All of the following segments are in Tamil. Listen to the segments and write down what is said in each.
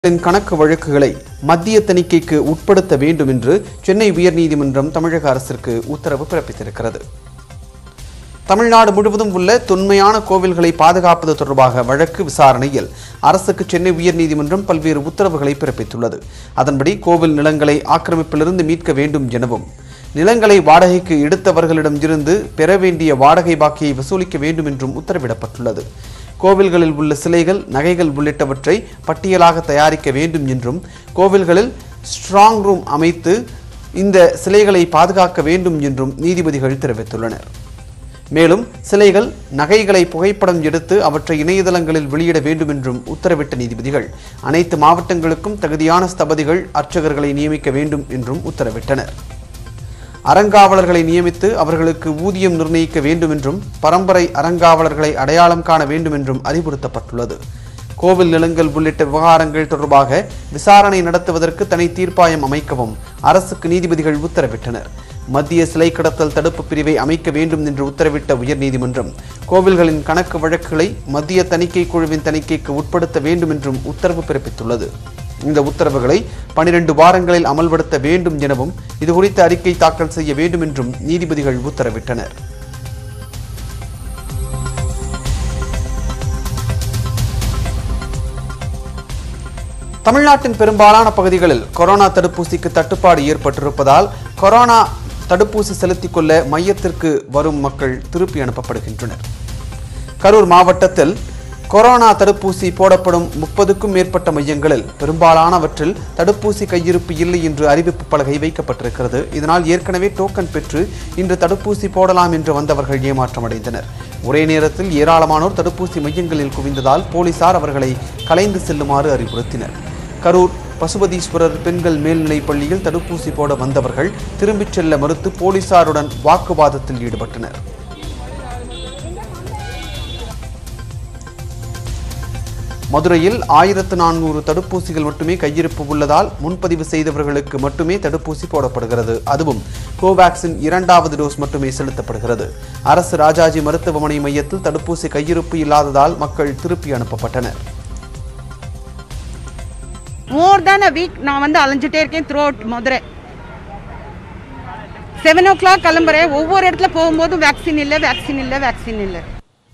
கோவில்களின் கணக்கு வழக்குகளை மத்திய தணிக்கைக்கு உட்படுத்த வேண்டும் என்று சென்னை உயர்நீதிமன்றம் தமிழக அரசிற்கு உத்தரவு பிறப்பித்திருக்கிறது தமிழ்நாடு முழுவதும் உள்ள தொன்மையான கோவில்களை பாதுகாப்பது தொடர்பாக வழக்கு விசாரணையில் அரசுக்கு சென்னை உயர்நீதிமன்றம் பல்வேறு உத்தரவுகளை பிறப்பித்துள்ளது அதன்படி கோவில் நிலங்களை ஆக்கிரமிப்பிலிருந்து மீட்க வேண்டும் எனவும் நிலங்களை வாடகைக்கு எடுத்தவர்களிடம் இருந்து பெற வேண்டிய வாடகை பாக்கியை வசூலிக்க வேண்டும் என்றும் உத்தரவிடப்பட்டுள்ளது கோவில்களில் உள்ள சிலைகள் நகைகள் உள்ளிட்டவற்றை பட்டியலாக தயாரிக்க வேண்டும் என்றும் கோவில்களில் ஸ்ட்ராங் ரூம் அமைத்து இந்த சிலைகளை பாதுகாக்க வேண்டும் என்றும் நீதிபதிகள் தெரிவித்துள்ளனர் மேலும் சிலைகள் நகைகளை புகைப்படம் எடுத்து அவற்றை இணையதளங்களில் வெளியிட வேண்டும் என்றும் உத்தரவிட்ட நீதிபதிகள் அனைத்து மாவட்டங்களுக்கும் தகுதியான ஸ்தபதிகள் அர்ச்சகர்களை நியமிக்க வேண்டும் என்றும் உத்தரவிட்டனர் அறங்காவலர்களை நியமித்து அவர்களுக்கு ஊதியம் நிர்ணயிக்க வேண்டும் என்றும் பரம்பரை அறங்காவலர்களை அடையாளம் காண வேண்டும் என்றும் அறிவுறுத்தப்பட்டுள்ளது கோவில் நிலங்கள் உள்ளிட்ட விவகாரங்கள் தொடர்பாக விசாரணை நடத்துவதற்கு தனி தீர்ப்பாயம் அமைக்கவும் அரசுக்கு நீதிபதிகள் உத்தரவிட்டனர் மத்திய சிலை கடத்தல் தடுப்பு பிரிவை அமைக்க வேண்டும் என்று உத்தரவிட்ட உயர்நீதிமன்றம் கோவில்களின் கணக்கு வழக்குகளை மத்திய தணிக்கை குழுவின் தணிக்கைக்கு உட்படுத்த வேண்டும் என்றும் உத்தரவு பிறப்பித்துள்ளது இந்த உத்தரவுகளை பனிரெண்டு வாரங்களில் அமல்படுத்த வேண்டும் எனவும் இதுகுறித்த அறிக்கை தாக்கல் செய்ய வேண்டும் என்றும் நீதிபதிகள் உத்தரவிட்டனர் தமிழ்நாட்டின் பெரும்பாலான பகுதிகளில் கொரோனா தடுப்பூசிக்கு தட்டுப்பாடு ஏற்பட்டிருப்பதால் கொரோனா தடுப்பூசி செலுத்திக் கொள்ள மையத்திற்கு வரும் மக்கள் திருப்பி அனுப்பப்படுகின்றனர் கரூர் மாவட்டத்தில் கொரோனா தடுப்பூசி போடப்படும் முப்பதுக்கும் மேற்பட்ட மையங்களில் பெரும்பாலானவற்றில் தடுப்பூசி கையிருப்பு இல்லை என்று அறிவிப்பு பலகை வைக்கப்பட்டிருக்கிறது இதனால் ஏற்கனவே டோக்கன் பெற்று இன்று தடுப்பூசி போடலாம் என்று வந்தவர்கள் ஏமாற்றமடைந்தனர் ஒரே நேரத்தில் ஏராளமானோர் தடுப்பூசி மையங்களில் குவிந்ததால் போலீசார் அவர்களை கலைந்து செல்லுமாறு அறிவுறுத்தினர் கரூர் பசுபதீஸ்வரர் பெண்கள் மேல்நிலைப் பள்ளியில் தடுப்பூசி போட வந்தவர்கள் திரும்பிச் செல்ல மறுத்து போலீசாருடன் வாக்குவாதத்தில் ஈடுபட்டனர் மதுரையில் ஆயிரத்து நானூறு தடுப்பூசிகள் மட்டுமே கையிருப்பு உள்ளதால் முன்பதிவு செய்தவர்களுக்கு மட்டுமே தடுப்பூசி போடப்படுகிறது அதுவும் கோவேக்சின் இரண்டாவது டோஸ் மட்டுமே செலுத்தப்படுகிறது அரசு ராஜாஜி மருத்துவமனை மையத்தில் தடுப்பூசி கையிருப்பு இல்லாததால் மக்கள் திருப்பி அனுப்பப்பட்டனர் மோர் தேன் அ வீக் நான் வந்து அலைஞ்சிட்டே இருக்கேன் throughout Madurai seven o'clock கிளம்புறேன் ஒவ்வொரு இடத்துல போகும்போதும் வேக்சின் இல்லை வேக்சின் இல்லை வேக்சின் இல்லை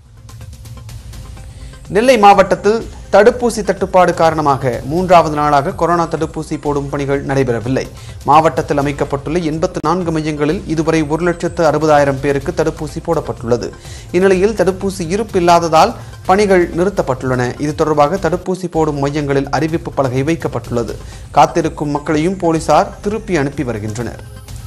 நெல்லை மாவட்டத்தில் தடுப்பூசி தட்டுப்பாடு காரணமாக மூன்றாவது நாளாக கொரோனா தடுப்பூசி போடும் பணிகள் நடைபெறவில்லை மாவட்டத்தில் அமைக்கப்பட்டுள்ள எண்பத்து நான்கு மையங்களில் இதுவரை ஒரு லட்சத்து அறுபதாயிரம் பேருக்கு தடுப்பூசி போடப்பட்டுள்ளது இந்நிலையில் தடுப்பூசி இருப்பு இல்லாததால் பணிகள் நிறுத்தப்பட்டுள்ளன இது தொடர்பாக தடுப்பூசி போடும் மையங்களில் அறிவிப்பு பலகை வைக்கப்பட்டுள்ளது காத்திருக்கும் மக்களையும் போலீசார் திருப்பி அனுப்பி வருகின்றனர்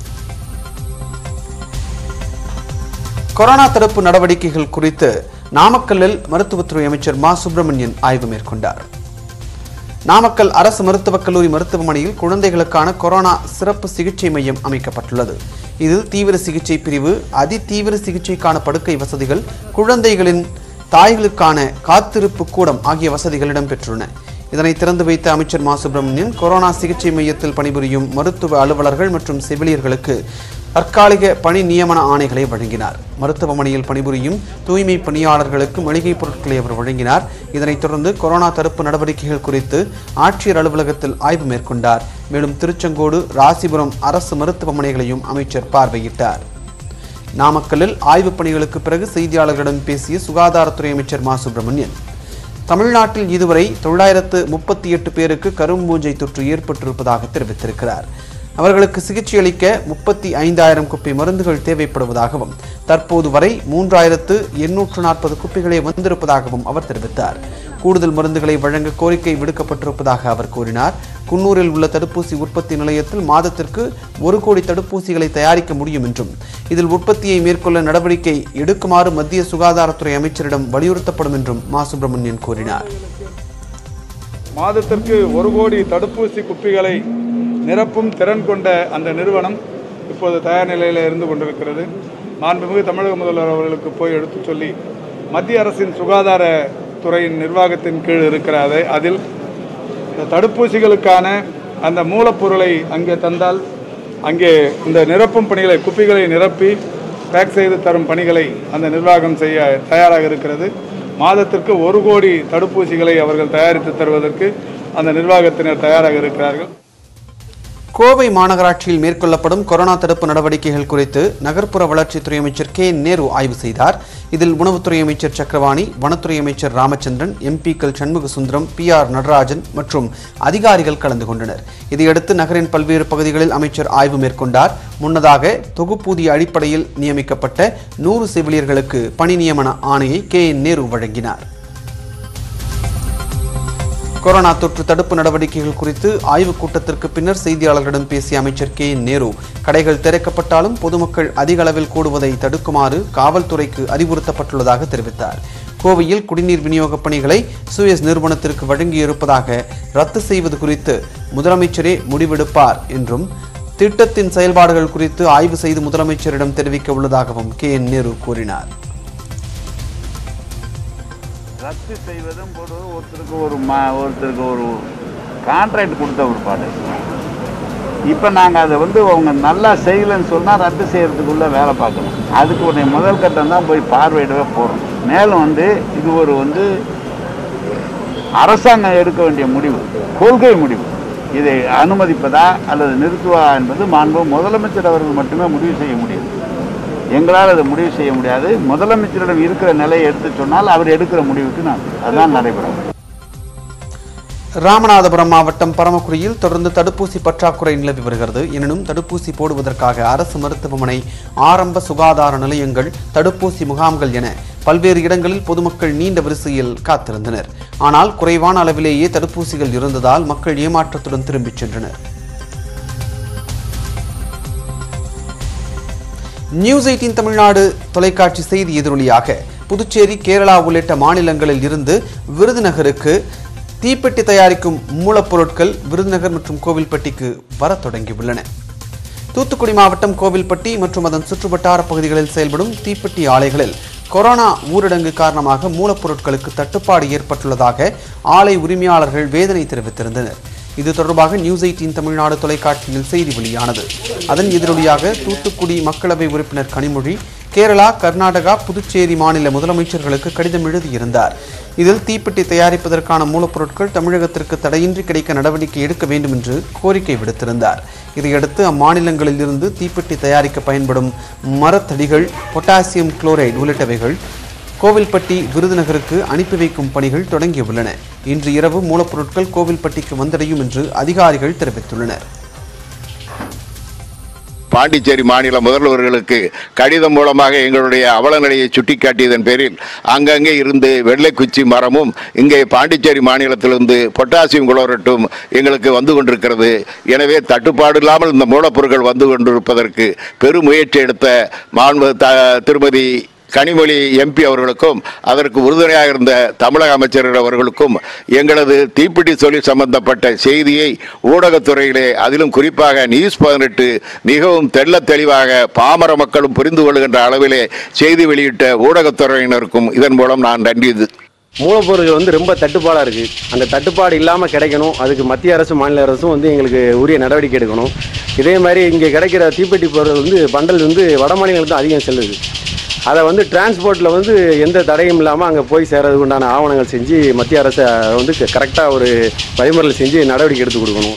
கொரோனா தடுப்பு நடவடிக்கைகள் குறித்து நாமக்கல்லில் மருத்துவத்துறை அமைச்சர் மா சுப்பிரமணியன் ஆய்வு மேற்கொண்டார் நாமக்கல் அரசு மருத்துவக் கல்லூரி மருத்துவமனையில் குழந்தைகளுக்கான கொரோனா சிறப்பு சிகிச்சை மையம் அமைக்கப்பட்டுள்ளது இதில் தீவிர சிகிச்சை பிரிவு அதி தீவிர சிகிச்சைக்கான படுக்கை வசதிகள் குழந்தைகளின் தாய்களுக்கான காத்திருப்பு கூடம் ஆகிய வசதிகள் இடம்பெற்றுள்ளன இதனை திறந்து வைத்த அமைச்சர் மா சுப்பிரமணியன் கொரோனா சிகிச்சை மையத்தில் பணிபுரியும் மருத்துவ அலுவலர்கள் மற்றும் செவிலியர்களுக்கு தற்காலிக பணி நியமன ஆணைகளை வழங்கினார் மருத்துவமனையில் பணிபுரியும் தூய்மை பணியாளர்களுக்கு மளிகைப் பொருட்களை அவர் வழங்கினார் இதனைத் தொடர்ந்து கொரோனா தடுப்பு நடவடிக்கைகள் குறித்து ஆட்சியர் அலுவலகத்தில் ஆய்வு மேற்கொண்டார் மேலும் திருச்செங்கோடு ராசிபுரம் அரசு மருத்துவமனைகளையும் அமைச்சர் பார்வையிட்டார் நாமக்கல்லில் ஆய்வுப் பணிகளுக்கு பிறகு செய்தியாளர்களிடம் பேசிய சுகாதாரத்துறை அமைச்சர் மா சுப்பிரமணியன் தமிழ்நாட்டில் இதுவரை தொள்ளாயிரத்து முப்பத்தி எட்டு பேருக்கு கரும்பூஞ்சை தொற்று ஏற்பட்டிருப்பதாக தெரிவித்திருக்கிறார் அவர்களுக்கு சிகிச்சை அளிக்க முப்பத்தி ஐந்தாயிரம் குப்பை மருந்துகள் தேவைப்படுவதாகவும் தற்போது வரை மூன்றாயிரத்து எண்ணூற்று நாற்பது குப்பைகளே வந்திருப்பதாகவும் அவர் தெரிவித்தார் கூடுதல் மருந்துகளை வழங்க கோரிக்கை விடுக்கப்பட்டிருப்பதாக அவர் கூறினார் குன்னூரில் உள்ள தடுப்பூசி உற்பத்தி நிலையத்தில் மாதத்திற்கு ஒரு கோடி தடுப்பூசிகளை தயாரிக்க முடியும் என்றும் இதில் உற்பத்தியை மேற்கொள்ள நடவடிக்கை எடுக்குமாறு மத்திய சுகாதாரத்துறை அமைச்சரிடம் வலியுறுத்தப்படும் என்றும் மா சுப்பிரமணியன் கூறினார் மாதத்திற்கு ஒரு கோடி தடுப்பூசி குப்பிகளை நிரப்பும் திறன் கொண்ட அந்த நிறுவனம் இப்போது தயார் நிலையில் இருந்து கொண்டிருக்கிறது மாண்புமிகு தமிழக முதல்வர் அவர்களுக்கு போய் எடுத்துச் சொல்லி மத்திய அரசின் சுகாதார துறையின் நிர்வாகத்தின் கீழ் இருக்கிற அதை அதில் இந்த தடுப்பூசிகளுக்கான அந்த மூலப்பொருளை அங்கே தந்தால் அங்கே இந்த நிரப்பும் பணிகளை குப்பிகளை நிரப்பி பேக் செய்து தரும் பணிகளை அந்த நிர்வாகம் செய்ய தயாராக இருக்கிறது மாதத்திற்கு ஒரு கோடி தடுப்பூசிகளை அவர்கள் தயாரித்து தருவதற்கு அந்த நிர்வாகத்தினர் தயாராக இருக்கிறார்கள் கோவை மாநகராட்சியில் மேற்கொள்ளப்படும் கொரோனா தடுப்பு நடவடிக்கைகள் குறித்து நகர்ப்புற வளர்ச்சித்துறை அமைச்சர் கே நேரு ஆய்வு செய்தார் இதில் உணவுத்துறை அமைச்சர் சக்கரவாணி வனத்துறை அமைச்சர் ராமச்சந்திரன் எம்பிக்கள் சண்முக சுந்தரம் பி ஆர் நடராஜன் மற்றும் அதிகாரிகள் கலந்து கொண்டனர் இதையடுத்து நகரின் பல்வேறு பகுதிகளில் அமைச்சர் ஆய்வு மேற்கொண்டார் முன்னதாக தொகுப்பூதிய அடிப்படையில் நியமிக்கப்பட்ட நூறு செவிலியர்களுக்கு பணி நியமன ஆணையை கே என் நேரு வழங்கினார் கொரோனா தொற்று தடுப்பு நடவடிக்கைகள் குறித்து ஆய்வுக் கூட்டத்திற்கு பின்னர் செய்தியாளர்களிடம் பேசிய அமைச்சர் கே என் நேரு கடைகள் திறக்கப்பட்டாலும் பொதுமக்கள் அதிக அளவில் கூடுவதை தடுக்குமாறு காவல்துறைக்கு அறிவுறுத்தப்பட்டுள்ளதாக தெரிவித்தார் கோவையில் குடிநீர் விநியோகப் பணிகளை சுயஸ் நிறுவனத்திற்கு வழங்கியிருப்பதாக ரத்து செய்வது குறித்து முதலமைச்சரே முடிவெடுப்பார் என்றும் திட்டத்தின் செயல்பாடுகள் குறித்து ஆய்வு செய்து முதலமைச்சரிடம் தெரிவிக்க உள்ளதாகவும் கே என் நேரு கூறினார் ரத்து செய்வதும் போடுவது ஒருத்தருக்கு ஒரு மா ஒருத்தருக்கு ஒரு கான்ட்ராக்ட் கொடுத்த ஒரு பாடு இப்போ நாங்கள் அதை வந்து அவங்க நல்லா செய்யலைன்னு சொன்னால் ரத்து செய்கிறதுக்குள்ளே வேலை பார்க்கணும் அதுக்கு உடைய முதல் கட்டம் தான் போய் பார்வையிடவே போகிறோம் மேலும் வந்து இது ஒரு வந்து அரசாங்கம் எடுக்க வேண்டிய முடிவு கொள்கை முடிவு இதை அனுமதிப்பதா அல்லது நிறுத்துவதா என்பது மாண்பு முதலமைச்சர் அவர்கள் மட்டுமே முடிவு செய்ய முடியும் எங்களால் அதை முடிவு செய்ய முடியாது முதலமைச்சரிடம் இருக்கிற நிலையை எடுத்து சொன்னால் அவர் எடுக்கிற முடிவுக்கு நான் அதான் நடைபெறும் ராமநாதபுரம் மாவட்டம் பரமக்குடியில் தொடர்ந்து தடுப்பூசி பற்றாக்குறை நிலவி வருகிறது எனினும் தடுப்பூசி போடுவதற்காக அரசு மருத்துவமனை ஆரம்ப சுகாதார நிலையங்கள் தடுப்பூசி முகாம்கள் என பல்வேறு இடங்களில் பொதுமக்கள் நீண்ட வரிசையில் காத்திருந்தனர் ஆனால் குறைவான அளவிலேயே தடுப்பூசிகள் இருந்ததால் மக்கள் ஏமாற்றத்துடன் திரும்பிச் சென்றனர் நியூஸ் எயிட்டீன் தமிழ்நாடு தொலைக்காட்சி செய்தி எதிரொலியாக புதுச்சேரி கேரளா உள்ளிட்ட மாநிலங்களில் இருந்து விருதுநகருக்கு தீப்பெட்டி தயாரிக்கும் மூலப்பொருட்கள் விருதுநகர் மற்றும் கோவில்பட்டிக்கு வரத் தொடங்கியுள்ளன தூத்துக்குடி மாவட்டம் கோவில்பட்டி மற்றும் அதன் சுற்றுவட்டார பகுதிகளில் செயல்படும் தீப்பெட்டி ஆலைகளில் கொரோனா ஊரடங்கு காரணமாக மூலப்பொருட்களுக்கு தட்டுப்பாடு ஏற்பட்டுள்ளதாக ஆலை உரிமையாளர்கள் வேதனை தெரிவித்திருந்தனர் இது தொடர்பாக நியூஸ் எயிட்டீன் தமிழ்நாடு தொலைக்காட்சியில் செய்தி வெளியானது அதன் எதிரொலியாக தூத்துக்குடி மக்களவை உறுப்பினர் கனிமொழி கேரளா கர்நாடகா புதுச்சேரி மாநில முதலமைச்சர்களுக்கு கடிதம் எழுதியிருந்தார் இதில் தீப்பெட்டி தயாரிப்பதற்கான மூலப்பொருட்கள் தமிழகத்திற்கு தடையின்றி கிடைக்க நடவடிக்கை எடுக்க வேண்டும் என்று கோரிக்கை விடுத்திருந்தார் இதையடுத்து அம்மாநிலங்களில் இருந்து தீப்பெட்டி தயாரிக்க பயன்படும் மரத்தடிகள் பொட்டாசியம் குளோரைடு உள்ளிட்டவைகள் கோவில்பட்டி விருதுநகருக்கு அனுப்பி வைக்கும் பணிகள் தொடங்கியுள்ளன இன்று இரவு மூலப்பொருட்கள் கோவில்பட்டிக்கு வந்தடையும் என்று அதிகாரிகள் தெரிவித்துள்ளனர் பாண்டிச்சேரி மாநில முதல்வர்களுக்கு கடிதம் மூலமாக எங்களுடைய அவலநிலையை சுட்டிக்காட்டியதன் பேரில் அங்கங்கே இருந்து வெள்ளைக்குச்சி மரமும் இங்கே பாண்டிச்சேரி மாநிலத்திலிருந்து பொட்டாசியம் குளோரட்டும் எங்களுக்கு வந்து கொண்டிருக்கிறது எனவே தட்டுப்பாடு இல்லாமல் இந்த மூலப்பொருட்கள் வந்து கொண்டிருப்பதற்கு பெருமுயற்சி எடுத்த மாண்பு த திருமதி கனிமொழி எம்பி அவர்களுக்கும் அதற்கு உறுதுணையாக இருந்த தமிழக அமைச்சர்கள் அவர்களுக்கும் எங்களது தீப்பிடி தொழில் சம்பந்தப்பட்ட செய்தியை ஊடகத்துறையிலே அதிலும் குறிப்பாக நியூஸ் பதினெட்டு மிகவும் தெள்ளத் தெளிவாக பாமர மக்களும் புரிந்து கொள்கின்ற அளவிலே செய்தி வெளியிட்ட ஊடகத்துறையினருக்கும் இதன் மூலம் நான் நன்றி மூலப்பொருட்கள் வந்து ரொம்ப தட்டுப்பாடாக இருக்குது அந்த தட்டுப்பாடு இல்லாமல் கிடைக்கணும் அதுக்கு மத்திய அரசு மாநில அரசும் வந்து எங்களுக்கு உரிய நடவடிக்கை எடுக்கணும் இதே மாதிரி இங்கே கிடைக்கிற தீப்பெட்டி பொருள் வந்து பண்டல் வந்து வட மாநிலங்களுக்கு தான் அதிகம் செல்லுது அதை வந்து டிரான்ஸ்போர்ட்டில் வந்து எந்த தடையும் இல்லாமல் அங்கே போய் சேர்றதுக்கு உண்டான ஆவணங்கள் செஞ்சு மத்திய அரசு வந்து கரெக்டாக ஒரு வழிமுறைகள் செஞ்சு நடவடிக்கை எடுத்து கொடுக்கணும்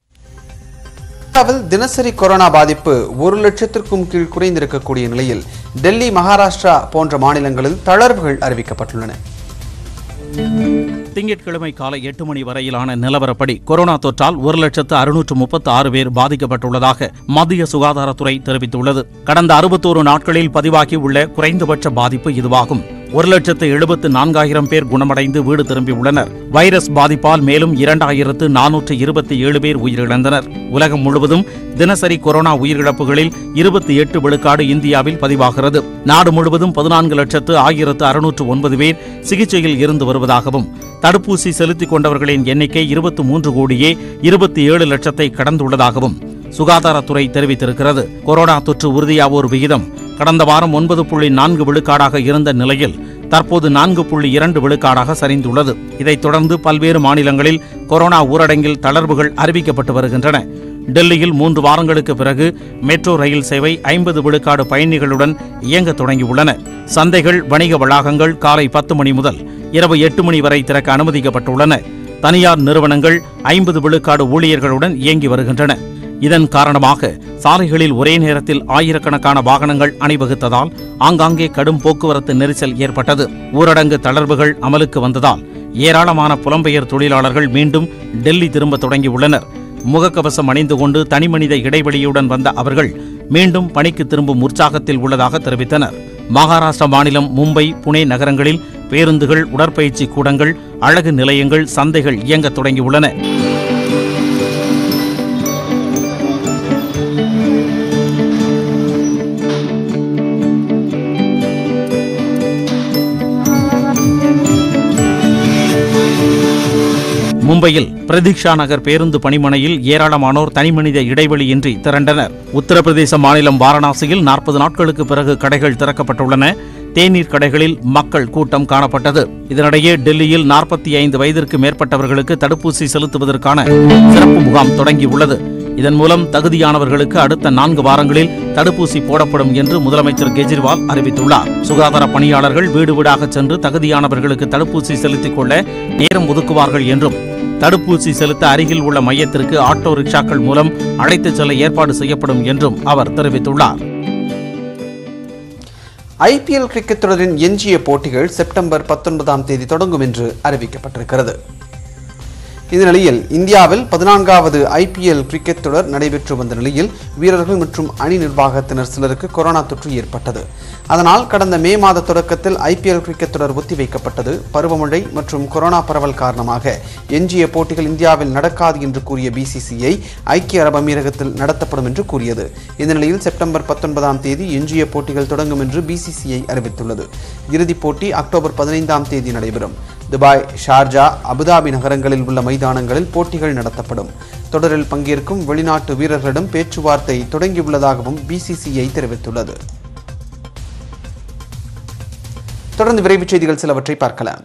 இந்தியாவில் தினசரி கொரோனா பாதிப்பு ஒரு லட்சத்திற்கும் கீழ் குறைந்திருக்கக்கூடிய நிலையில் டெல்லி மகாராஷ்டிரா போன்ற மாநிலங்களில் தளர்வுகள் அறிவிக்கப்பட்டுள்ளன திங்கட்கிழமை காலை எட்டு மணி வரையிலான நிலவரப்படி கொரோனா தொற்றால் ஒரு லட்சத்து அறுநூற்று முப்பத்து ஆறு பேர் பாதிக்கப்பட்டுள்ளதாக மத்திய சுகாதாரத்துறை தெரிவித்துள்ளது கடந்த அறுபத்தோரு நாட்களில் பதிவாகி உள்ள குறைந்தபட்ச பாதிப்பு இதுவாகும் ஒரு லட்சத்து எழுபத்து நான்காயிரம் பேர் குணமடைந்து வீடு திரும்பியுள்ளனர் வைரஸ் பாதிப்பால் மேலும் இரண்டாயிரத்து நானூற்று இருபத்தி ஏழு பேர் உயிரிழந்தனர் உலகம் முழுவதும் தினசரி கொரோனா உயிரிழப்புகளில் இருபத்தி எட்டு விழுக்காடு இந்தியாவில் பதிவாகிறது நாடு முழுவதும் பதினான்கு லட்சத்து ஆயிரத்து அறுநூற்று ஒன்பது பேர் சிகிச்சையில் இருந்து வருவதாகவும் தடுப்பூசி செலுத்திக் கொண்டவர்களின் எண்ணிக்கை இருபத்தி மூன்று கோடியே இருபத்தி ஏழு லட்சத்தை கடந்துள்ளதாகவும் சுகாதாரத்துறை தெரிவித்திருக்கிறது கொரோனா தொற்று உறுதியாவோர் விகிதம் கடந்த வாரம் ஒன்பது புள்ளி நான்கு விழுக்காடாக இருந்த நிலையில் தற்போது நான்கு புள்ளி இரண்டு விழுக்காடாக சரிந்துள்ளது இதைத் தொடர்ந்து பல்வேறு மாநிலங்களில் கொரோனா ஊரடங்கில் தளர்வுகள் அறிவிக்கப்பட்டு வருகின்றன டெல்லியில் மூன்று வாரங்களுக்கு பிறகு மெட்ரோ ரயில் சேவை ஐம்பது விழுக்காடு பயணிகளுடன் இயங்க தொடங்கியுள்ளன சந்தைகள் வணிக வளாகங்கள் காலை பத்து மணி முதல் இரவு எட்டு மணி வரை திறக்க அனுமதிக்கப்பட்டுள்ளன தனியார் நிறுவனங்கள் ஐம்பது விழுக்காடு ஊழியர்களுடன் இயங்கி வருகின்றன இதன் காரணமாக சாலைகளில் ஒரே நேரத்தில் ஆயிரக்கணக்கான வாகனங்கள் அணிவகுத்ததால் ஆங்காங்கே கடும் போக்குவரத்து நெரிசல் ஏற்பட்டது ஊரடங்கு தளர்வுகள் அமலுக்கு வந்ததால் ஏராளமான புலம்பெயர் தொழிலாளர்கள் மீண்டும் டெல்லி திரும்ப தொடங்கியுள்ளனர் முகக்கவசம் அணிந்து கொண்டு தனிமனித இடைவெளியுடன் வந்த அவர்கள் மீண்டும் பணிக்கு திரும்பும் உற்சாகத்தில் உள்ளதாக தெரிவித்தனர் மகாராஷ்டிரா மாநிலம் மும்பை புனே நகரங்களில் பேருந்துகள் உடற்பயிற்சி கூடங்கள் அழகு நிலையங்கள் சந்தைகள் இயங்கத் தொடங்கியுள்ளன மும்பையில் பிரதீக்ஷா நகர் பேருந்து பணிமனையில் ஏராளமானோர் தனிமனித இடைவெளியின்றி திரண்டனர் உத்தரப்பிரதேச மாநிலம் வாரணாசியில் நாற்பது நாட்களுக்கு பிறகு கடைகள் திறக்கப்பட்டுள்ளன தேநீர் கடைகளில் மக்கள் கூட்டம் காணப்பட்டது இதனிடையே டெல்லியில் நாற்பத்தி ஐந்து வயதிற்கு மேற்பட்டவர்களுக்கு தடுப்பூசி செலுத்துவதற்கான சிறப்பு முகாம் தொடங்கியுள்ளது இதன் மூலம் தகுதியானவர்களுக்கு அடுத்த நான்கு வாரங்களில் தடுப்பூசி போடப்படும் என்று முதலமைச்சர் கெஜ்ரிவால் அறிவித்துள்ளார் சுகாதார பணியாளர்கள் வீடு வீடாக சென்று தகுதியானவர்களுக்கு தடுப்பூசி செலுத்திக் கொள்ள நேரம் ஒதுக்குவார்கள் என்றும் தடுப்பூசி செலுத்த அருகில் உள்ள மையத்திற்கு ஆட்டோ ரிக்ஷாக்கள் மூலம் அழைத்துச் செல்ல ஏற்பாடு செய்யப்படும் என்றும் அவர் தெரிவித்துள்ளார் ஐபிஎல் கிரிக்கெட் தொடரின் எஞ்சிய போட்டிகள் செப்டம்பர் பத்தொன்பதாம் தேதி தொடங்கும் என்று அறிவிக்கப்பட்டிருக்கிறது இந்த நிலையில் இந்தியாவில் பதினான்காவது ஐபிஎல் கிரிக்கெட் தொடர் நடைபெற்று வந்த நிலையில் வீரர்கள் மற்றும் அணி நிர்வாகத்தினர் சிலருக்கு கொரோனா தொற்று ஏற்பட்டது அதனால் கடந்த மே மாத தொடக்கத்தில் ஐபிஎல் கிரிக்கெட் தொடர் ஒத்திவைக்கப்பட்டது பருவமழை மற்றும் கொரோனா பரவல் காரணமாக எஞ்சிய போட்டிகள் இந்தியாவில் நடக்காது என்று கூறிய பிசிசிஐ ஐக்கிய அரபு அமீரகத்தில் நடத்தப்படும் என்று கூறியது இந்த நிலையில் செப்டம்பர் பத்தொன்பதாம் தேதி எஞ்சிய போட்டிகள் தொடங்கும் என்று பிசிசிஐ அறிவித்துள்ளது இறுதிப் போட்டி அக்டோபர் பதினைந்தாம் தேதி நடைபெறும் துபாய் ஷார்ஜா அபுதாபி நகரங்களில் உள்ள மைதானங்களில் போட்டிகள் நடத்தப்படும் தொடரில் பங்கேற்கும் வெளிநாட்டு வீரர்களிடம் பேச்சுவார்த்தை தொடங்கியுள்ளதாகவும் பிசிசிஐ தெரிவித்துள்ளது தொடர்ந்து விரைவுச் செய்திகள் சிலவற்றை பார்க்கலாம்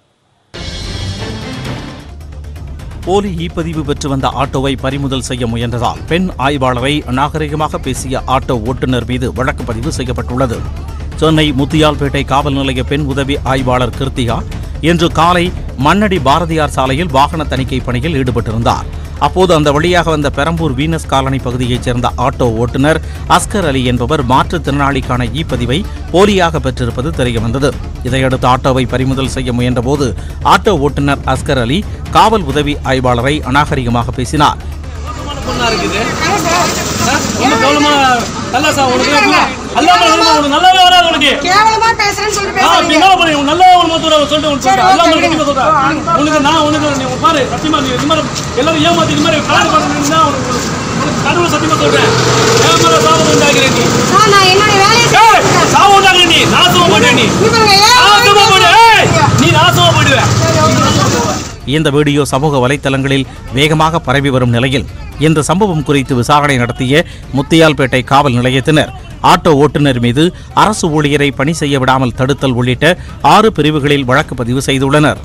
போலி இ பதிவு பெற்று வந்த ஆட்டோவை பறிமுதல் செய்ய முயன்றதால் பெண் ஆய்வாளரை அநாகரிகமாக பேசிய ஆட்டோ ஓட்டுநர் மீது வழக்கு பதிவு செய்யப்பட்டுள்ளது சென்னை முத்தியால்பேட்டை காவல் நிலைய பெண் உதவி ஆய்வாளர் கிருத்திகா இன்று காலை மண்ணடி பாரதியார் சாலையில் வாகன தணிக்கை பணியில் ஈடுபட்டிருந்தார் அப்போது அந்த வழியாக வந்த பெரம்பூர் வீனஸ் காலனி பகுதியைச் சேர்ந்த ஆட்டோ ஓட்டுநர் அஸ்கர் அலி என்பவர் மாற்றுத்திறனாளிக்கான இ பதிவை போலியாக பெற்றிருப்பது தெரியவந்தது இதையடுத்து ஆட்டோவை பறிமுதல் செய்ய முயன்றபோது ஆட்டோ ஓட்டுநர் அஸ்கர் அலி காவல் உதவி ஆய்வாளரை அநாகரிகமாக பேசினார் பொண்ணா இருக்குது ஆ? ரொம்ப கவனமா நல்லா சா உனக்கு அல்லாம உனக்கு நல்லாவே வராது உனக்கு கேவலமா பேசுறேன்னு சொல்லிட்டு ஆ, நீ என்ன பண்ணி உனக்கு நல்லா ஒரு மொத்தம் சொல்லிட்டு உனக்கு சொல்றேன் அல்லாம கண்டிப்பா சொல்றேன் உனக்கு நான் உனக்கு நீ பாரு சத்தியமா நீ இந்த மாதிரி எல்லாரும் ஏமாத்தி இந்த மாதிரி கலர் பண்ணா உனக்கு உனக்கு கடவுளை சத்தியமா சொல்றேன் ஏமாற சாபம் உண்டாகிறேன் நீ சார் நான் என்னோட வேலையை ஏய், சாபம் உண்டாகிறேன் நீ நாசமா போயிடுவேன் நீ நாசமா போயிடுவேன் ஏய், நீ நாசமா போயிடுவேன் இந்த வீடியோ சமூக வலைத்தளங்களில் வேகமாக பரவி வரும் நிலையில் இந்த சம்பவம் குறித்து விசாரணை நடத்திய முத்தியால்பேட்டை காவல் நிலையத்தினர் ஆட்டோ ஓட்டுநர் மீது அரசு ஊழியரை பணி செய்ய விடாமல் தடுத்தல் உள்ளிட்ட ஆறு பிரிவுகளில் வழக்கு பதிவு செய்துள்ளனர்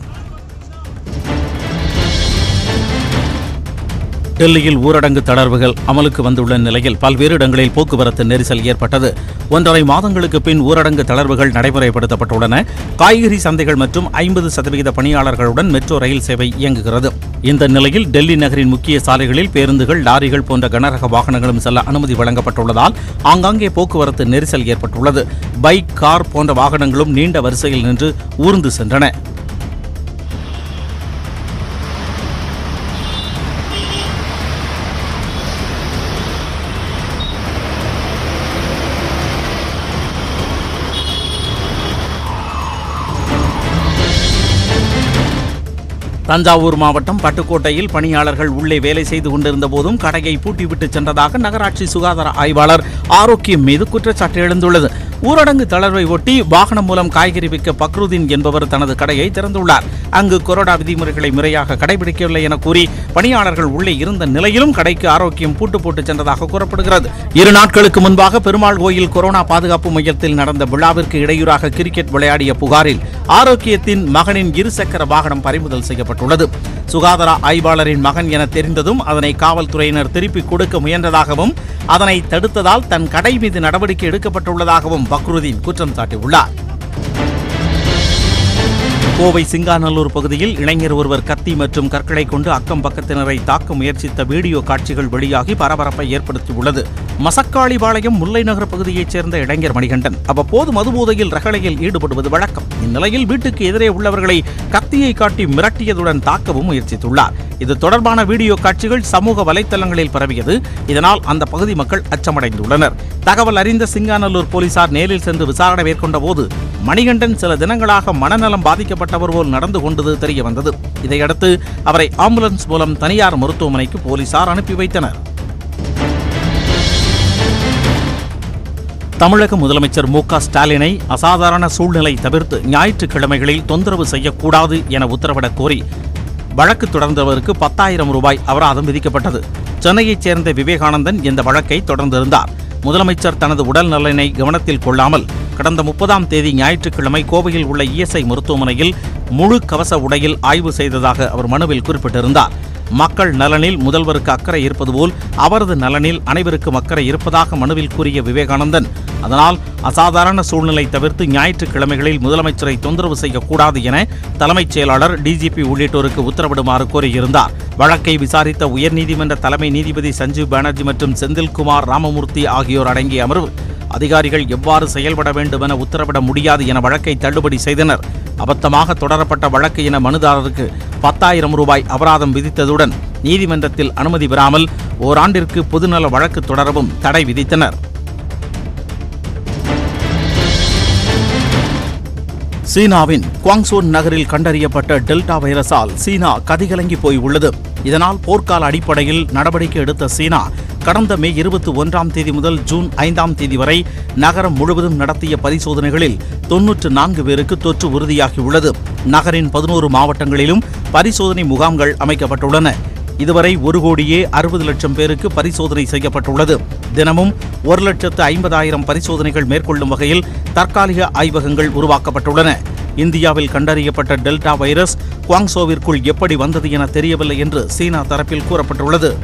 டெல்லியில் ஊரடங்கு தளர்வுகள் அமலுக்கு வந்துள்ள நிலையில் பல்வேறு இடங்களில் போக்குவரத்து நெரிசல் ஏற்பட்டது ஒன்றரை மாதங்களுக்கு பின் ஊரடங்கு தளர்வுகள் நடைமுறைப்படுத்தப்பட்டுள்ளன காய்கறி சந்தைகள் மற்றும் ஐம்பது சதவிகித பணியாளர்களுடன் மெட்ரோ ரயில் சேவை இயங்குகிறது இந்த நிலையில் டெல்லி நகரின் முக்கிய சாலைகளில் பேருந்துகள் லாரிகள் போன்ற கனரக வாகனங்களும் செல்ல அனுமதி வழங்கப்பட்டுள்ளதால் ஆங்காங்கே போக்குவரத்து நெரிசல் ஏற்பட்டுள்ளது பைக் கார் போன்ற வாகனங்களும் நீண்ட வரிசையில் நின்று ஊர்ந்து சென்றன தஞ்சாவூர் மாவட்டம் பட்டுக்கோட்டையில் பணியாளர்கள் உள்ளே வேலை செய்து கொண்டிருந்த போதும் கடையை பூட்டிவிட்டு சென்றதாக நகராட்சி சுகாதார ஆய்வாளர் ஆரோக்கியம் மீது குற்றச்சாட்டு எழுந்துள்ளது ஊரடங்கு தளர்வை ஒட்டி வாகனம் மூலம் காய்கறி விற்க பக்ருதீன் என்பவர் தனது கடையை திறந்துள்ளார் அங்கு கொரோனா விதிமுறைகளை முறையாக கடைபிடிக்கவில்லை என கூறி பணியாளர்கள் உள்ளே இருந்த நிலையிலும் கடைக்கு ஆரோக்கியம் பூட்டு போட்டு சென்றதாக கூறப்படுகிறது இரு நாட்களுக்கு முன்பாக பெருமாள் கோயில் கொரோனா பாதுகாப்பு மையத்தில் நடந்த விழாவிற்கு இடையூறாக கிரிக்கெட் விளையாடிய புகாரில் ஆரோக்கியத்தின் மகனின் இருசக்கர வாகனம் பறிமுதல் செய்யப்பட்டுள்ளது சுகாதார ஆய்வாளரின் மகன் என தெரிந்ததும் அதனை காவல்துறையினர் திருப்பி கொடுக்க முயன்றதாகவும் அதனை தடுத்ததால் தன் கடை மீது நடவடிக்கை எடுக்கப்பட்டுள்ளதாகவும் பக்ருதீன் குற்றம் சாட்டியுள்ளார் கோவை சிங்காநல்லூர் பகுதியில் இளைஞர் ஒருவர் கத்தி மற்றும் கற்களை கொண்டு அக்கம் பக்கத்தினரை தாக்க முயற்சித்த வீடியோ காட்சிகள் வெளியாகி பரபரப்பை ஏற்படுத்தியுள்ளது மசக்காளிபாளையம் முல்லை நகர் பகுதியைச் சேர்ந்த இளைஞர் மணிகண்டன் அவ்வப்போது மதுபோதையில் ரகளையில் ஈடுபடுவது வழக்கம் இந்நிலையில் வீட்டுக்கு எதிரே உள்ளவர்களை கத்தியை காட்டி மிரட்டியதுடன் தாக்கவும் முயற்சித்துள்ளார் இது தொடர்பான வீடியோ காட்சிகள் சமூக வலைத்தளங்களில் பரவியது இதனால் அந்த பகுதி மக்கள் அச்சமடைந்துள்ளனர் தகவல் அறிந்த சிங்காநல்லூர் போலீசார் நேரில் சென்று விசாரணை மேற்கொண்ட போது மணிகண்டன் சில தினங்களாக மனநலம் பாதிக்கப்பட்டவர் போல் நடந்து கொண்டது தெரிய வந்தது இதையடுத்து அவரை ஆம்புலன்ஸ் மூலம் தனியார் மருத்துவமனைக்கு போலீசார் அனுப்பி வைத்தனர் தமிழக முதலமைச்சர் மு க ஸ்டாலினை அசாதாரண சூழ்நிலை தவிர்த்து ஞாயிற்றுக்கிழமைகளில் தொந்தரவு செய்யக்கூடாது என உத்தரவிடக் கோரி வழக்கு தொடர்ந்தவருக்கு பத்தாயிரம் ரூபாய் அபராதம் விதிக்கப்பட்டது சென்னையைச் சேர்ந்த விவேகானந்தன் இந்த வழக்கை தொடர்ந்திருந்தார் முதலமைச்சர் தனது உடல் நலனை கவனத்தில் கொள்ளாமல் கடந்த முப்பதாம் தேதி ஞாயிற்றுக்கிழமை கோவையில் உள்ள இஎஸ்ஐ மருத்துவமனையில் முழு கவச உடையில் ஆய்வு செய்ததாக அவர் மனுவில் குறிப்பிட்டிருந்தார் மக்கள் நலனில் முதல்வருக்கு அக்கறை இருப்பது போல் அவரது நலனில் அனைவருக்கும் அக்கறை இருப்பதாக மனுவில் கூறிய விவேகானந்தன் அதனால் அசாதாரண சூழ்நிலை தவிர்த்து ஞாயிற்றுக்கிழமைகளில் முதலமைச்சரை தொந்தரவு செய்யக்கூடாது என தலைமைச் செயலாளர் டிஜிபி உள்ளிட்டோருக்கு உத்தரவிடுமாறு கோரியிருந்தார் வழக்கை விசாரித்த உயர்நீதிமன்ற தலைமை நீதிபதி சஞ்சீவ் பானர்ஜி மற்றும் செந்தில்குமார் ராமமூர்த்தி ஆகியோர் அடங்கிய அமர்வு அதிகாரிகள் எவ்வாறு செயல்பட வேண்டும் என உத்தரவிட முடியாது என வழக்கை தள்ளுபடி செய்தனர் அபத்தமாக தொடரப்பட்ட வழக்கு என மனுதாரருக்கு பத்தாயிரம் ரூபாய் அபராதம் விதித்ததுடன் நீதிமன்றத்தில் அனுமதி பெறாமல் ஓராண்டிற்கு பொதுநல வழக்கு தொடரவும் தடை விதித்தனர் சீனாவின் குவாங்சோன் நகரில் கண்டறியப்பட்ட டெல்டா வைரஸால் சீனா கதிகலங்கி போய் உள்ளது இதனால் போர்க்கால அடிப்படையில் நடவடிக்கை எடுத்த சீனா கடந்த மே இருபத்தி ஒன்றாம் தேதி முதல் ஜூன் ஐந்தாம் தேதி வரை நகரம் முழுவதும் நடத்திய பரிசோதனைகளில் தொன்னூற்று நான்கு பேருக்கு தொற்று உறுதியாகியுள்ளது நகரின் பதினோரு மாவட்டங்களிலும் பரிசோதனை முகாம்கள் அமைக்கப்பட்டுள்ளன இதுவரை ஒரு கோடியே அறுபது லட்சம் பேருக்கு பரிசோதனை செய்யப்பட்டுள்ளது தினமும் ஒரு லட்சத்து ஐம்பதாயிரம் பரிசோதனைகள் மேற்கொள்ளும் வகையில் தற்காலிக ஆய்வகங்கள் உருவாக்கப்பட்டுள்ளன இந்தியாவில் கண்டறியப்பட்ட டெல்டா வைரஸ் குவாங்சோவிற்குள் எப்படி வந்தது என தெரியவில்லை என்று சீனா தரப்பில் கூறப்பட்டுள்ளது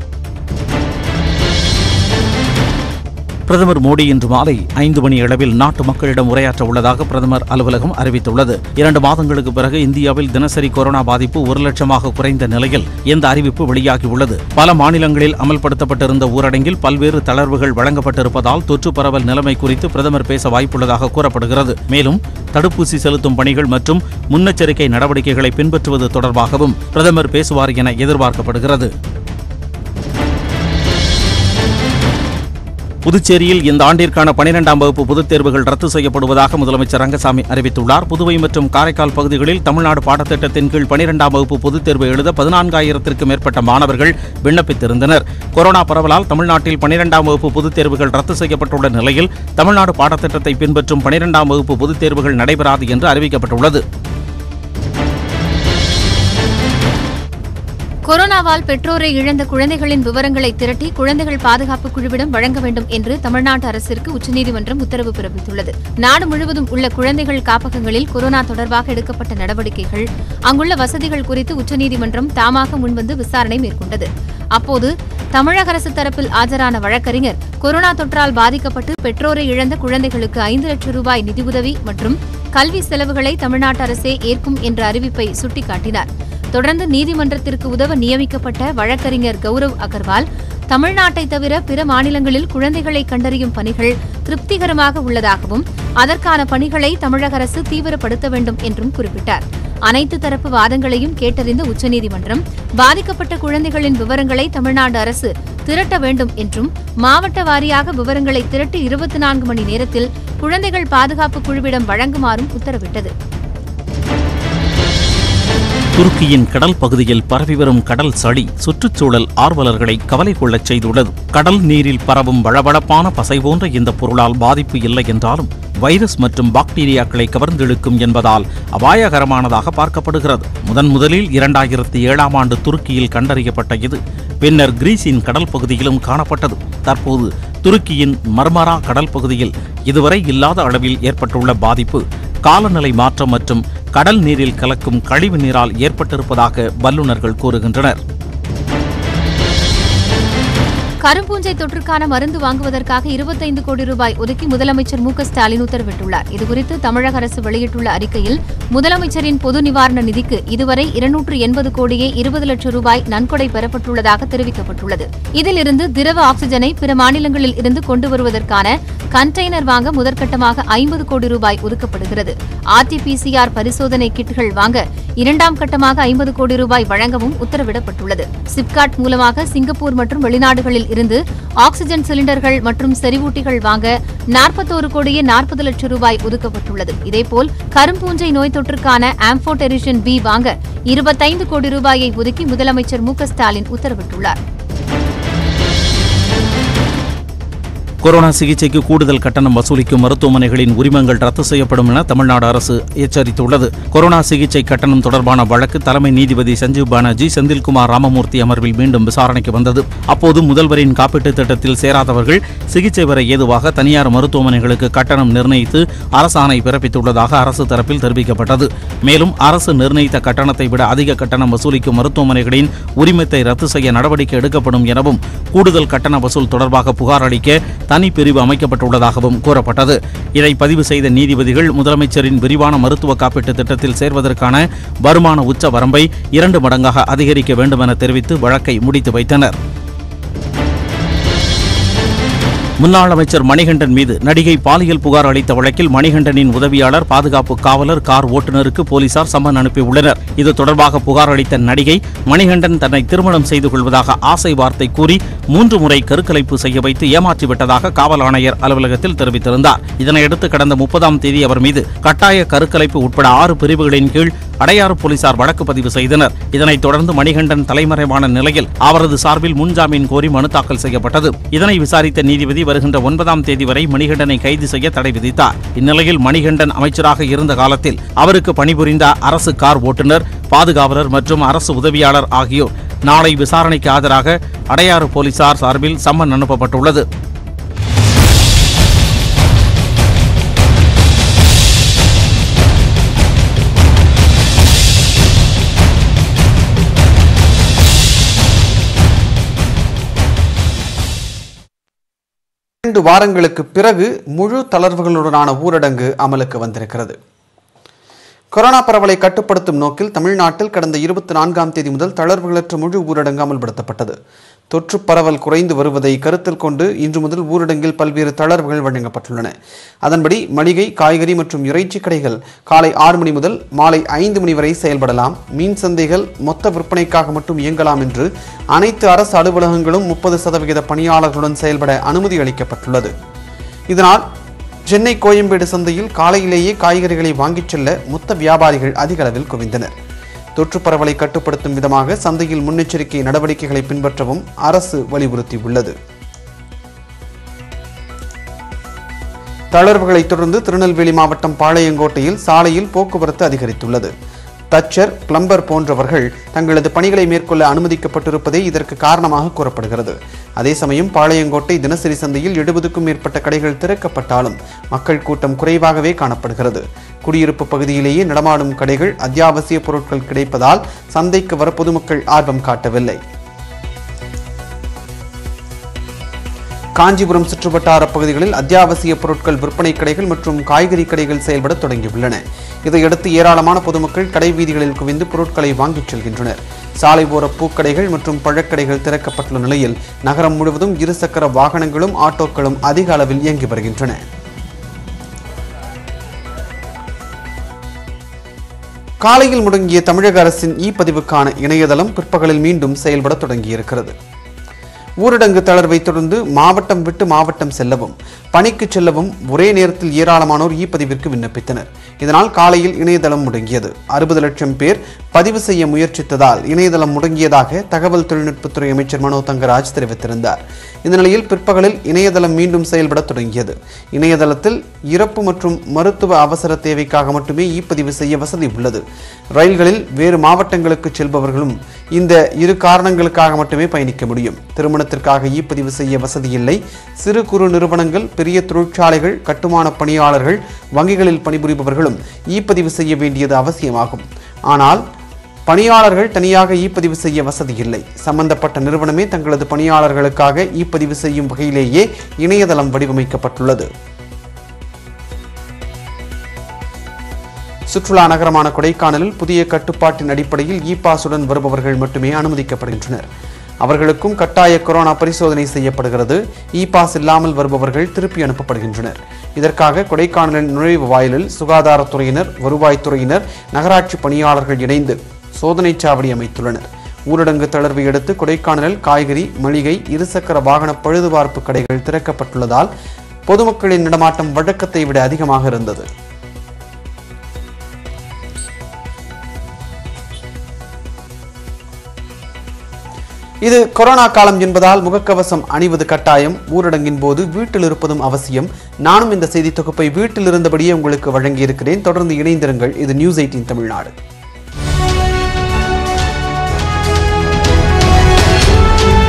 பிரதமர் மோடி இன்று மாலை ஐந்து மணி அளவில் நாட்டு மக்களிடம் உரையாற்ற உள்ளதாக பிரதமர் அலுவலகம் அறிவித்துள்ளது இரண்டு மாதங்களுக்கு பிறகு இந்தியாவில் தினசரி கொரோனா பாதிப்பு ஒரு லட்சமாக குறைந்த நிலையில் இந்த அறிவிப்பு வெளியாகியுள்ளது பல மாநிலங்களில் அமல்படுத்தப்பட்டிருந்த ஊரடங்கில் பல்வேறு தளர்வுகள் வழங்கப்பட்டிருப்பதால் தொற்று பரவல் நிலைமை குறித்து பிரதமர் பேச வாய்ப்புள்ளதாக கூறப்படுகிறது மேலும் தடுப்பூசி செலுத்தும் பணிகள் மற்றும் முன்னெச்சரிக்கை நடவடிக்கைகளை பின்பற்றுவது தொடர்பாகவும் பிரதமர் பேசுவார் என எதிர்பார்க்கப்படுகிறது புதுச்சேரியில் இந்த ஆண்டிற்கான பனிரெண்டாம் வகுப்பு பொதுத் தேர்வுகள் ரத்து செய்யப்படுவதாக முதலமைச்சர் ரங்கசாமி அறிவித்துள்ளார் புதுவை மற்றும் காரைக்கால் பகுதிகளில் தமிழ்நாடு பாடத்திட்டத்தின் கீழ் பனிரெண்டாம் வகுப்பு பொதுத் தேர்வு எழுத பதினான்காயிரத்திற்கும் மேற்பட்ட மாணவர்கள் விண்ணப்பித்திருந்தனர் கொரோனா பரவலால் தமிழ்நாட்டில் பனிரெண்டாம் வகுப்பு பொதுத் தேர்வுகள் ரத்து செய்யப்பட்டுள்ள நிலையில் தமிழ்நாடு பாடத்திட்டத்தை பின்பற்றும் பனிரெண்டாம் வகுப்பு பொதுத் தேர்வுகள் நடைபெறாது என்று அறிவிக்கப்பட்டுள்ளது கொரோனாவால் பெற்றோரை இழந்த குழந்தைகளின் விவரங்களை திரட்டி குழந்தைகள் பாதுகாப்பு குழுவிடம் வழங்க வேண்டும் என்று தமிழ்நாட்டு அரசிற்கு உச்சநீதிமன்றம் உத்தரவு பிறப்பித்துள்ளது நாடு முழுவதும் உள்ள குழந்தைகள் காப்பகங்களில் கொரோனா தொடர்பாக எடுக்கப்பட்ட நடவடிக்கைகள் அங்குள்ள வசதிகள் குறித்து உச்சநீதிமன்றம் தாமாக முன்வந்து விசாரணை மேற்கொண்டது அப்போது தமிழக அரசு தரப்பில் ஆஜரான வழக்கறிஞர் கொரோனா தொற்றால் பாதிக்கப்பட்டு பெற்றோரை இழந்த குழந்தைகளுக்கு ஐந்து லட்சம் ரூபாய் நிதியுதவி மற்றும் கல்வி செலவுகளை தமிழ்நாட்டு அரசே ஏற்கும் என்ற அறிவிப்பை சுட்டிக்காட்டினார் தொடர்ந்து நீதிமன்றத்திற்கு உதவ நியமிக்கப்பட்ட வழக்கறிஞர் கௌரவ் அகர்வால் தமிழ்நாட்டை தவிர பிற மாநிலங்களில் குழந்தைகளை கண்டறியும் பணிகள் திருப்திகரமாக உள்ளதாகவும் அதற்கான பணிகளை தமிழக அரசு தீவிரப்படுத்த வேண்டும் என்றும் குறிப்பிட்டார் அனைத்து தரப்பு வாதங்களையும் கேட்டறிந்த உச்சநீதிமன்றம் பாதிக்கப்பட்ட குழந்தைகளின் விவரங்களை தமிழ்நாடு அரசு திரட்ட வேண்டும் என்றும் மாவட்ட வாரியாக விவரங்களை திரட்டி இருபத்தி நான்கு மணி நேரத்தில் குழந்தைகள் பாதுகாப்பு குழுவிடம் வழங்குமாறும் உத்தரவிட்டது துருக்கியின் கடல் பகுதியில் பரவி வரும் கடல் சளி சுற்றுச்சூழல் ஆர்வலர்களை கவலை கொள்ளச் செய்துள்ளது கடல் நீரில் பரவும் வளவளப்பான பசை போன்ற இந்த பொருளால் பாதிப்பு இல்லை என்றாலும் வைரஸ் மற்றும் பாக்டீரியாக்களை கவர்ந்தெழுக்கும் என்பதால் அபாயகரமானதாக பார்க்கப்படுகிறது முதன் முதலில் இரண்டாயிரத்தி ஏழாம் ஆண்டு துருக்கியில் கண்டறியப்பட்ட இது பின்னர் கிரீஸின் கடல் பகுதியிலும் காணப்பட்டது தற்போது துருக்கியின் மர்மரா கடல் பகுதியில் இதுவரை இல்லாத அளவில் ஏற்பட்டுள்ள பாதிப்பு காலநிலை மாற்றம் மற்றும் கடல் நீரில் கலக்கும் கழிவு நீரால் ஏற்பட்டிருப்பதாக வல்லுநர்கள் கூறுகின்றனர் கரும்பூஞ்சை தொற்றுக்கான மருந்து வாங்குவதற்காக இருபத்தைந்து கோடி ரூபாய் ஒதுக்கி முதலமைச்சர் மு க ஸ்டாலின் உத்தரவிட்டுள்ளார் இதுகுறித்து தமிழக அரசு வெளியிட்டுள்ள அறிக்கையில் முதலமைச்சரின் பொது நிவாரண நிதிக்கு இதுவரை இருநூற்று எண்பது கோடியே இருபது லட்சம் ரூபாய் நன்கொடை பெறப்பட்டுள்ளதாக தெரிவிக்கப்பட்டுள்ளது இதிலிருந்து திரவ ஆக்சிஜனை பிற மாநிலங்களில் இருந்து கொண்டு வருவதற்கான கண்டெய்னர் வாங்க முதற்கட்டமாக ஐம்பது கோடி ரூபாய் ஒதுக்கப்படுகிறது ஆர்டிபிசிஆர் பரிசோதனை கிட்கள் வாங்க இரண்டாம் கட்டமாக ஐம்பது கோடி ரூபாய் வழங்கவும் உத்தரவிடப்பட்டுள்ளது சிப்காட் மூலமாக சிங்கப்பூர் மற்றும் வெளிநாடுகளில் இருந்து ஆக்சிஜன் சிலிண்டர்கள் மற்றும் செறிவூட்டிகள் வாங்க நாற்பத்தோரு கோடியே நாற்பது லட்சம் ரூபாய் ஒதுக்கப்பட்டுள்ளது இதேபோல் கரும்பூஞ்சை நோய் தொற்றுக்கான ஆம்போடெரிஷன் பி வாங்க இருபத்தைந்து கோடி ரூபாயை ஒதுக்கி முதலமைச்சர் மு க ஸ்டாலின் உத்தரவிட்டுள்ளார் கொரோனா சிகிச்சைக்கு கூடுதல் கட்டணம் வசூலிக்கும் மருத்துவமனைகளின் உரிமங்கள் ரத்து செய்யப்படும் என தமிழ்நாடு அரசு எச்சரித்துள்ளது கொரோனா சிகிச்சை கட்டணம் தொடர்பான வழக்கு தலைமை நீதிபதி சஞ்சீவ் பானர்ஜி செந்தில்குமார் ராமமூர்த்தி அமர்வில் மீண்டும் விசாரணைக்கு வந்தது அப்போது முதல்வரின் காப்பீட்டுத் திட்டத்தில் சேராதவர்கள் சிகிச்சை பெற ஏதுவாக தனியார் மருத்துவமனைகளுக்கு கட்டணம் நிர்ணயித்து அரசாணை பிறப்பித்துள்ளதாக அரசு தரப்பில் தெரிவிக்கப்பட்டது மேலும் அரசு நிர்ணயித்த கட்டணத்தை விட அதிக கட்டணம் வசூலிக்கும் மருத்துவமனைகளின் உரிமத்தை ரத்து செய்ய நடவடிக்கை எடுக்கப்படும் எனவும் கூடுதல் கட்டண வசூல் தொடர்பாக புகார் அளிக்க தனி பிரிவு அமைக்கப்பட்டுள்ளதாகவும் கூறப்பட்டது இதை பதிவு செய்த நீதிபதிகள் முதலமைச்சரின் விரிவான மருத்துவ காப்பீட்டு திட்டத்தில் சேர்வதற்கான வருமான உச்ச வரம்பை இரண்டு மடங்காக அதிகரிக்க வேண்டும் என தெரிவித்து வழக்கை முடித்து வைத்தனர் முன்னாள் அமைச்சர் மணிகண்டன் மீது நடிகை பாலியல் புகார் அளித்த வழக்கில் மணிகண்டனின் உதவியாளர் பாதுகாப்பு காவலர் கார் ஓட்டுநருக்கு போலீசார் சம்மன் அனுப்பியுள்ளனர் இது தொடர்பாக புகார் அளித்த நடிகை மணிகண்டன் தன்னை திருமணம் செய்து கொள்வதாக ஆசை வார்த்தை கூறி மூன்று முறை கருக்கலைப்பு செய்ய வைத்து ஏமாற்றிவிட்டதாக காவல் ஆணையர் அலுவலகத்தில் தெரிவித்திருந்தார் இதனையடுத்து கடந்த முப்பதாம் தேதி அவர் மீது கட்டாய கருக்கலைப்பு உட்பட ஆறு பிரிவுகளின் கீழ் அடையாறு போலீசார் வழக்கு பதிவு செய்தனர் இதனைத் தொடர்ந்து மணிகண்டன் தலைமறைவான நிலையில் அவரது சார்பில் முன்ஜாமீன் கோரி மனு தாக்கல் செய்யப்பட்டது இதனை விசாரித்த நீதிபதி வருகின்ற ஒன்பதாம் தேதி வரை மணிகண்டனை கைது செய்ய தடை விதித்தார் இந்நிலையில் மணிகண்டன் அமைச்சராக இருந்த காலத்தில் அவருக்கு பணிபுரிந்த அரசு கார் ஓட்டுநர் பாதுகாவலர் மற்றும் அரசு உதவியாளர் ஆகியோர் நாளை விசாரணைக்கு ஆஜராக அடையாறு போலீசார் சார்பில் சம்மன் அனுப்பப்பட்டுள்ளது இரண்டு வாரங்களுக்கு பிறகு முழு தளர்வுகளுடனான ஊரடங்கு அமலுக்கு வந்திருக்கிறது கொரோனா பரவலை கட்டுப்படுத்தும் நோக்கில் தமிழ்நாட்டில் கடந்த இருபத்தி நான்காம் தேதி முதல் தளர்வுகளற்ற முழு ஊரடங்கு அமல்படுத்தப்பட்டது தொற்று பரவல் குறைந்து வருவதை கருத்தில் கொண்டு இன்று முதல் ஊரடங்கில் பல்வேறு தளர்வுகள் வழங்கப்பட்டுள்ளன அதன்படி மளிகை காய்கறி மற்றும் இறைச்சி கடைகள் காலை ஆறு மணி முதல் மாலை ஐந்து மணி வரை செயல்படலாம் மீன் சந்தைகள் மொத்த விற்பனைக்காக மட்டும் இயங்கலாம் என்று அனைத்து அரசு அலுவலகங்களும் முப்பது சதவிகித பணியாளர்களுடன் செயல்பட அனுமதி அளிக்கப்பட்டுள்ளது இதனால் சென்னை கோயம்பேடு சந்தையில் காலையிலேயே காய்கறிகளை வாங்கிச் செல்ல மொத்த வியாபாரிகள் அதிக அளவில் குவிந்தனர் தொற்று பரவலை கட்டுப்படுத்தும் விதமாக சந்தையில் முன்னெச்சரிக்கை நடவடிக்கைகளை பின்பற்றவும் அரசு வலியுறுத்தியுள்ளது தளர்வுகளைத் தொடர்ந்து திருநெல்வேலி மாவட்டம் பாளையங்கோட்டையில் சாலையில் போக்குவரத்து அதிகரித்துள்ளது தச்சர் பிளம்பர் போன்றவர்கள் தங்களது பணிகளை மேற்கொள்ள அனுமதிக்கப்பட்டிருப்பதே இதற்கு காரணமாக கூறப்படுகிறது அதே சமயம் பாளையங்கோட்டை தினசரி சந்தையில் எழுபதுக்கும் மேற்பட்ட கடைகள் திறக்கப்பட்டாலும் மக்கள் கூட்டம் குறைவாகவே காணப்படுகிறது குடியிருப்பு பகுதியிலேயே நடமாடும் கடைகள் அத்தியாவசிய பொருட்கள் கிடைப்பதால் சந்தைக்கு வர பொதுமக்கள் ஆர்வம் காட்டவில்லை காஞ்சிபுரம் சுற்றுவட்டார பகுதிகளில் அத்தியாவசிய பொருட்கள் விற்பனை கடைகள் மற்றும் காய்கறி கடைகள் செயல்பட தொடங்கியுள்ளன இதையடுத்து ஏராளமான பொதுமக்கள் கடை வீதிகளில் குவிந்து பொருட்களை வாங்கிச் செல்கின்றனர் சாலை ஓர பூக்கடைகள் மற்றும் பழக்கடைகள் திறக்கப்பட்டுள்ள நிலையில் நகரம் முழுவதும் இருசக்கர வாகனங்களும் ஆட்டோக்களும் அதிக அளவில் இயங்கி வருகின்றன காலையில் முடங்கிய தமிழக அரசின் இ பதிவுக்கான இணையதளம் பிற்பகலில் மீண்டும் செயல்பட தொடங்கியிருக்கிறது ஊரடங்கு தளர்வை தொடர்ந்து மாவட்டம் விட்டு மாவட்டம் செல்லவும் பணிக்கு செல்லவும் ஒரே நேரத்தில் ஏராளமானோர் இ பதிவிற்கு விண்ணப்பித்தனர் இதனால் காலையில் இணையதளம் முடங்கியது அறுபது லட்சம் பேர் பதிவு செய்ய முயற்சித்ததால் இணையதளம் முடங்கியதாக தகவல் தொழில்நுட்பத்துறை அமைச்சர் மனோ தங்கராஜ் தெரிவித்திருந்தார் இந்த நிலையில் பிற்பகலில் இணையதளம் மீண்டும் செயல்பட தொடங்கியது இணையதளத்தில் இறப்பு மற்றும் மருத்துவ அவசர தேவைக்காக மட்டுமே இ பதிவு செய்ய வசதி உள்ளது ரயில்களில் வேறு மாவட்டங்களுக்கு செல்பவர்களும் இந்த இரு காரணங்களுக்காக மட்டுமே பயணிக்க முடியும் திருமணத்திற்காக இ பதிவு செய்ய வசதி இல்லை சிறு குறு நிறுவனங்கள் பெரிய தொழிற்சாலைகள் கட்டுமான பணியாளர்கள் வங்கிகளில் பணிபுரிபவர்களும் இ பதிவு செய்ய வேண்டியது அவசியமாகும் ஆனால் பணியாளர்கள் தனியாக இ பதிவு செய்ய வசதி இல்லை சம்பந்தப்பட்ட நிறுவனமே தங்களது பணியாளர்களுக்காக இ பதிவு செய்யும் வகையிலேயே இணையதளம் வடிவமைக்கப்பட்டுள்ளது சுற்றுலா நகரமான கொடைக்கானலில் புதிய கட்டுப்பாட்டின் அடிப்படையில் இ பாஸுடன் வருபவர்கள் மட்டுமே அனுமதிக்கப்படுகின்றனர் அவர்களுக்கும் கட்டாய கொரோனா பரிசோதனை செய்யப்படுகிறது இ பாஸ் இல்லாமல் வருபவர்கள் திருப்பி அனுப்பப்படுகின்றனர் இதற்காக கொடைக்கானலின் நுழைவு வாயிலில் சுகாதாரத்துறையினர் வருவாய்த்துறையினர் நகராட்சி பணியாளர்கள் இணைந்து சோதனைச் சாவடி அமைத்துள்ளனர் ஊரடங்கு தளர்வை அடுத்து கொடைக்கானலில் காய்கறி மளிகை இருசக்கர வாகன பழுதுபார்ப்பு கடைகள் திறக்கப்பட்டுள்ளதால் பொதுமக்களின் நடமாட்டம் வழக்கத்தை விட அதிகமாக இருந்தது இது கொரோனா காலம் என்பதால் முகக்கவசம் அணிவது கட்டாயம் ஊரடங்கின் போது வீட்டில் இருப்பதும் அவசியம் நானும் இந்த செய்தி தொகுப்பை வீட்டில் இருந்தபடியே உங்களுக்கு வழங்கியிருக்கிறேன் தொடர்ந்து இணைந்திருங்கள் இது நியூஸ் எயிட்டீன் தமிழ்நாடு